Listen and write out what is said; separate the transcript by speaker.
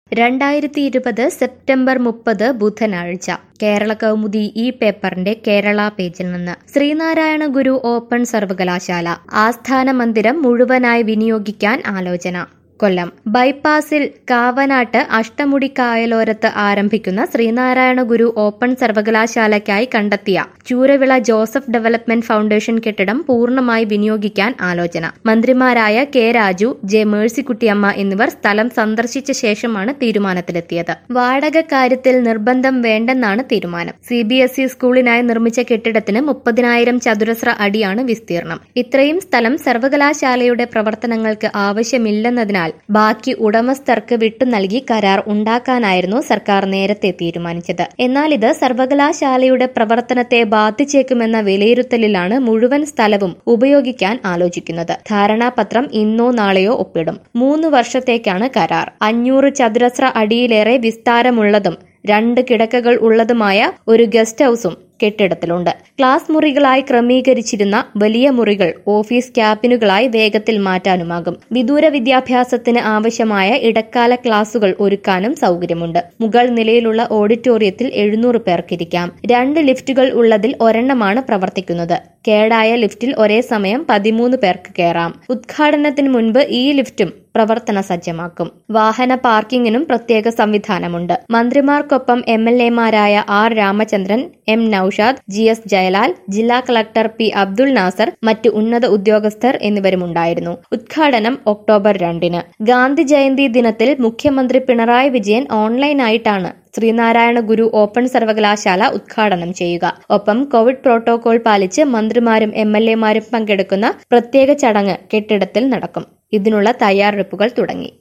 Speaker 1: രണ്ടായിരത്തി ഇരുപത് സെപ്റ്റംബർ മുപ്പത് ബുധനാഴ്ച കേരള കൗമുദി ഈ പേപ്പറിന്റെ കേരള പേജിൽ നിന്ന് ശ്രീനാരായണ ഗുരു ഓപ്പൺ സർവകലാശാല ആസ്ഥാന മന്ദിരം മുഴുവനായി വിനിയോഗിക്കാൻ ആലോചന കൊല്ലം ബൈപ്പാസിൽ കാവനാട്ട് അഷ്ടമുടി കായലോരത്ത് ആരംഭിക്കുന്ന ശ്രീനാരായണ ഗുരു ഓപ്പൺ സർവകലാശാലയ്ക്കായി കണ്ടെത്തിയ ചൂരവിള ജോസഫ് ഡെവലപ്മെന്റ് ഫൗണ്ടേഷൻ കെട്ടിടം പൂർണ്ണമായി വിനിയോഗിക്കാൻ ആലോചന മന്ത്രിമാരായ കെ രാജു ജെ മേഴ്സിക്കുട്ടിയമ്മ എന്നിവർ സ്ഥലം സന്ദർശിച്ച ശേഷമാണ് തീരുമാനത്തിലെത്തിയത് വാടക കാര്യത്തിൽ നിർബന്ധം വേണ്ടെന്നാണ് തീരുമാനം സി ബി എസ് ഇ സ്കൂളിനായി നിർമ്മിച്ച കെട്ടിടത്തിന് മുപ്പതിനായിരം ചതുരശ്ര അടിയാണ് വിസ്തീർണം ഇത്രയും സ്ഥലം സർവകലാശാലയുടെ പ്രവർത്തനങ്ങൾക്ക് ആവശ്യമില്ലെന്നതിനാൽ ബാക്കി ഉടമസ്ഥർക്ക് വിട്ടു നൽകി കരാർ ഉണ്ടാക്കാനായിരുന്നു സർക്കാർ നേരത്തെ തീരുമാനിച്ചത് എന്നാൽ ഇത് സർവകലാശാലയുടെ പ്രവർത്തനത്തെ ബാധിച്ചേക്കുമെന്ന വിലയിരുത്തലിലാണ് മുഴുവൻ സ്ഥലവും ഉപയോഗിക്കാൻ ആലോചിക്കുന്നത് ധാരണാപത്രം ഇന്നോ നാളെയോ ഒപ്പിടും മൂന്ന് വർഷത്തേക്കാണ് കരാർ അഞ്ഞൂറ് ചതുരശ്ര അടിയിലേറെ വിസ്താരമുള്ളതും രണ്ട് കിടക്കകൾ ഉള്ളതുമായ ഒരു ഗസ്റ്റ് ഹൌസും കെട്ടിടത്തിലുണ്ട് ക്ലാസ് മുറികളായി ക്രമീകരിച്ചിരുന്ന വലിയ മുറികൾ ഓഫീസ് ക്യാബിനുകളായി വേഗത്തിൽ മാറ്റാനുമാകും വിദൂര വിദ്യാഭ്യാസത്തിന് ആവശ്യമായ ഇടക്കാല ക്ലാസുകൾ ഒരുക്കാനും സൗകര്യമുണ്ട് മുകൾ നിലയിലുള്ള ഓഡിറ്റോറിയത്തിൽ എഴുന്നൂറ് പേർക്കിരിക്കാം രണ്ട് ലിഫ്റ്റുകൾ ഉള്ളതിൽ ഒരെണ്ണമാണ് പ്രവർത്തിക്കുന്നത് കേടായ ലിഫ്റ്റിൽ ഒരേ സമയം പതിമൂന്ന് പേർക്ക് കയറാം ഉദ്ഘാടനത്തിന് മുൻപ് ഈ ലിഫ്റ്റും പ്രവർത്തന സജ്ജമാക്കും വാഹന പാർക്കിങ്ങിനും പ്രത്യേക സംവിധാനമുണ്ട് മന്ത്രിമാർക്കൊപ്പം എം എൽ എമാരായ R Ramachandran M Noushad G S Jayalal ജില്ലാ കളക്ടർ പി അബ്ദുൾ നാസർ മറ്റ് ഉന്നത ഉദ്യോഗസ്ഥർ എന്നിവരുമുണ്ടായിരുന്നു ഉദ്ഘാടനം ഒക്ടോബർ രണ്ടിന് ഗാന്ധി ജയന്തി ദിനത്തിൽ മുഖ്യമന്ത്രി പിണറായി വിജയൻ ഓൺലൈനായിട്ടാണ് ശ്രീനാരായണ ഗുരു ഓപ്പൺ സർവകലാശാല ഉദ്ഘാടനം ചെയ്യുക ഒപ്പം കോവിഡ് പ്രോട്ടോകോൾ പാലിച്ച് മന്ത്രിമാരും എം എൽ എമാരും പങ്കെടുക്കുന്ന പ്രത്യേക ചടങ്ങ് കെട്ടിടത്തിൽ നടക്കും ഇതിനുള്ള തയ്യാറെടുപ്പുകൾ തുടങ്ങി